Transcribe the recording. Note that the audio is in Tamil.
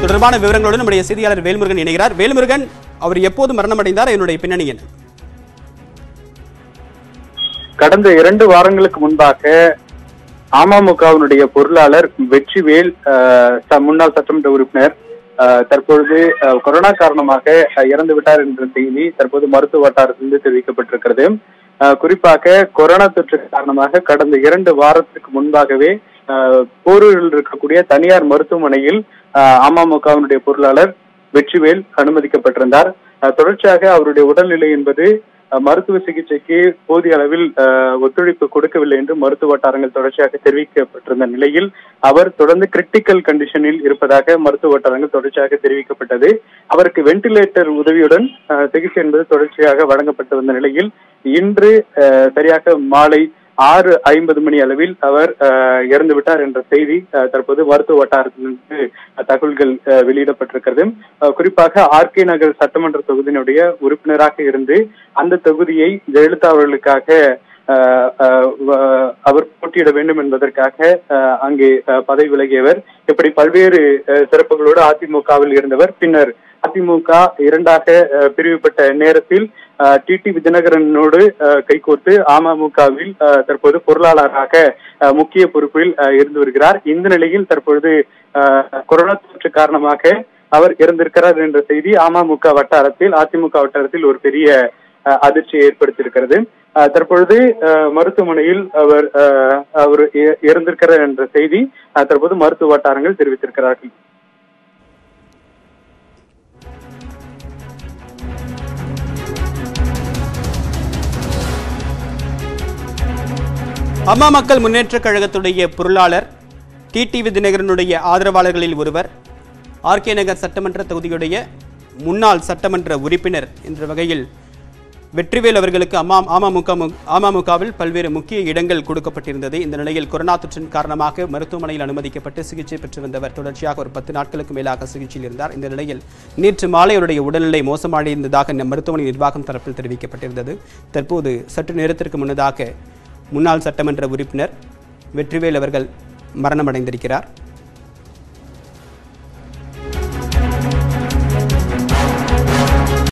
தொடர்பான விவரங்களோடு நம்முடைய செய்தியாளர் வேல்முருகன் இணைகிறார் வேல்முருகன் அவர் எப்போது மரணமடைந்தார் என்னுடைய பின்னணி என்ன கடந்த இரண்டு வாரங்களுக்கு முன்பாக அமமுகவினுடைய பொருளாளர் வெற்றிவேல் அஹ், ச- முன்னாள் சட்டமன்ற உறுப்பினர் அஹ், தற்பொழுது அஹ், கொரோனா காரணமாக அஹ், இறந்து விட்டார் என்ற செய்தி தற்போது மருத்துவ வட்டாரத்திலிருந்து தெரிவிக்கப்பட்டிருக்கிறது அஹ், குறிப்பாக கொரோனா தொற்று காரணமாக கடந்த இரண்டு வாரத்துக்கு முன்பாகவே அஹ், போரூரில் இருக்கக்கூடிய தனியார் மருத்துவமனையில் அஹ், அமமுகவினுடைய பொருளாளர் வெற்றிவேல் அனுமதிக்கப்பட்டிருந்தார் அஹ், தொடர்ச்சியாக அவருடைய உடல்நிலை என்பது அஹ், மருத்துவ சிகிச்சைக்கு போதிய அளவில் அஹ், ஒத்துழைப்பு கொடுக்கவில்லை என்று மருத்துவ வட்டாரங்கள் தொடர்ச்சியாக தெரிவிக்கப்பட்டிருந்த நிலையில் அவர் தொடர்ந்து கிரிட்டிக்கல் கண்டிஷனில் இருப்பதாக மருத்துவ வட்டாரங்கள் தொடர்ச்சியாக தெரிவிக்கப்பட்டது அவருக்கு வென்டிலேட்டர் உதவியுடன் அஹ், சிகிச்சை என்பது தொடர்ச்சியாக வழங்கப்பட்டு வந்த நிலையில் இன்று அஹ், சரியாக மாலை ஆறு ஐம்பது மணி அளவில் அவர் அஹ், இறந்து விட்டார் என்ற செய்தி அஹ், தற்போது மருத்துவ வட்டாரத்திலிருந்து அஹ், தகவல்கள் அஹ், வெளியிடப்பட்டிருக்கிறது அஹ், குறிப்பாக ஆர்கே நகர் சட்டமன்ற தொகுதியினுடைய உறுப்பினராக இருந்து அந்த தொகுதியை ஜெயலலிதா அவர்களுக்காக அஹ், அஹ், வ- அவர் போட்டியிட வேண்டும் என்பதற்காக அஹ், அங்கே அஹ், பதவி விலகியவர் இப்படி பல்வேறு அஹ், சிறப்புகளோடு அதிமுகவில் இருந்தவர் பின்னர் அதிமுக இரண்டாக அஹ், பிரிவுபட்ட நேரத்தில் டிடி விஜயநகரனோடு அஹ், கைகோர்த்து அமமுகவில் அஹ், தற்போது பொருளாளராக அஹ், முக்கிய பொறுப்பில் அஹ், இருந்து வருகிறார் இந்த நிலையில் தற்பொழுது அஹ், கொரோனா தொற்று காரணமாக அவர் இறந்திருக்கிறார் என்ற செய்தி அமமுக வட்டாரத்தில் அதிமுக வட்டாரத்தில் ஒரு பெரிய அஹ், அதிர்ச்சியை ஏற்படுத்தியிருக்கிறது அஹ், தற்பொழுது அஹ், மருத்துவமனையில் அவர் அஹ், அவர் இ- இறந்திருக்கிறார் என்ற செய்தி அஹ், தற்போது மருத்துவ வட்டாரங்கள் தெரிவித்திருக்கிறார்கள் அம்மா மக்கள் முன்னேற்றக் கழகத்துடைய பொருளாளர் டிடிவி தினகரனுடைய ஆதரவாளர்களில் ஒருவர் ஆர்கே நகர் சட்டமன்ற தொகுதியுடைய முன்னாள் சட்டமன்ற உறுப்பினர் என்ற வகையில் வெற்றிவேல் அவர்களுக்கு அம்மா அமமுக மு- அமமுகவில் பல்வேறு முக்கிய இடங்கள் கொடுக்கப்பட்டிருந்தது இந்த நிலையில் கொரோனா தொற்றின் காரணமாக மருத்துவமனையில் அனுமதிக்கப்பட்டு சிகிச்சை பெற்று வந்தவர் தொடர்ச்சியாக ஒரு பத்து நாட்களுக்கு மேலாக சிகிச்சையில் இருந்தார் இந்த நிலையில் நேற்று மாலை அவருடைய உடல்நிலை மோசமடைந்ததாக நம் மருத்துவமனை நிர்வாகம் தரப்பில் தெரிவிக்கப்பட்டிருந்தது தற்போது சற்று நேரத்திற்கு முன்னதாக முன்னாள் சட்டமன்ற உறுப்பினர் வெற்றிவேல் அவர்கள் மரணமடைந்திருக்கிறார்